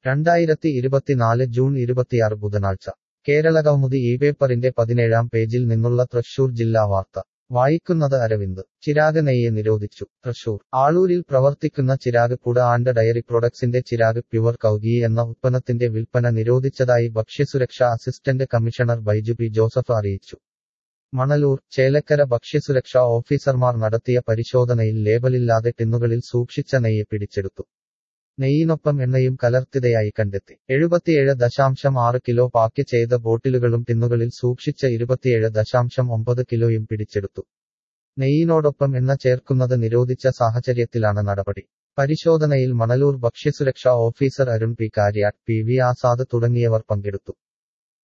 രണ്ടായിരത്തി ഇരുപത്തിനാല് ജൂൺ ഇരുപത്തിയാറ് ബുധനാഴ്ച കേരളകൗമുദി ഈ പേപ്പറിന്റെ പതിനേഴാം പേജിൽ നിന്നുള്ള തൃശൂർ ജില്ലാ വാർത്ത വായിക്കുന്നത് അരവിന്ദ് ചിരാഗ് നെയ്യ് നിരോധിച്ചു തൃശൂർ ആളൂരിൽ പ്രവർത്തിക്കുന്ന ചിരാഗ് പുട ആൻഡ് ഡയറി പ്രൊഡക്ട്സിന്റെ ചിരാഗ് പ്യുവർ കൗഗി എന്ന ഉത്പന്നത്തിന്റെ വിൽപ്പന നിരോധിച്ചതായി ഭക്ഷ്യസുരക്ഷാ assistant commissioner Baiju P Joseph അറിയിച്ചു മണലൂർ ചേലക്കര ഭക്ഷ്യസുരക്ഷാ ഓഫീസർമാർ നടത്തിയ പരിശോധനയിൽ ലേബലില്ലാതെ ടിന്നുകളിൽ സൂക്ഷിച്ച നെയ്യ് പിടിച്ചെടുത്തു നെയ്യിനൊപ്പം എണ്ണയും കലർത്തിയതായി കണ്ടെത്തി എഴുപത്തിയേഴ് ദശാംശം ആറ് കിലോ പാക്ക് ചെയ്ത ബോട്ടിലുകളും ടിന്നുകളിൽ സൂക്ഷിച്ച ഇരുപത്തിയേഴ് ദശാംശം ഒമ്പത് കിലോയും പിടിച്ചെടുത്തു നെയ്യിനോടൊപ്പം എണ്ണ ചേർക്കുന്നത് നിരോധിച്ച സാഹചര്യത്തിലാണ് നടപടി പരിശോധനയിൽ മണലൂർ ഭക്ഷ്യസുരക്ഷാ officer Arun P Karyattu P V Azad തുടങ്ങിയവർ പങ്കെടുത്തു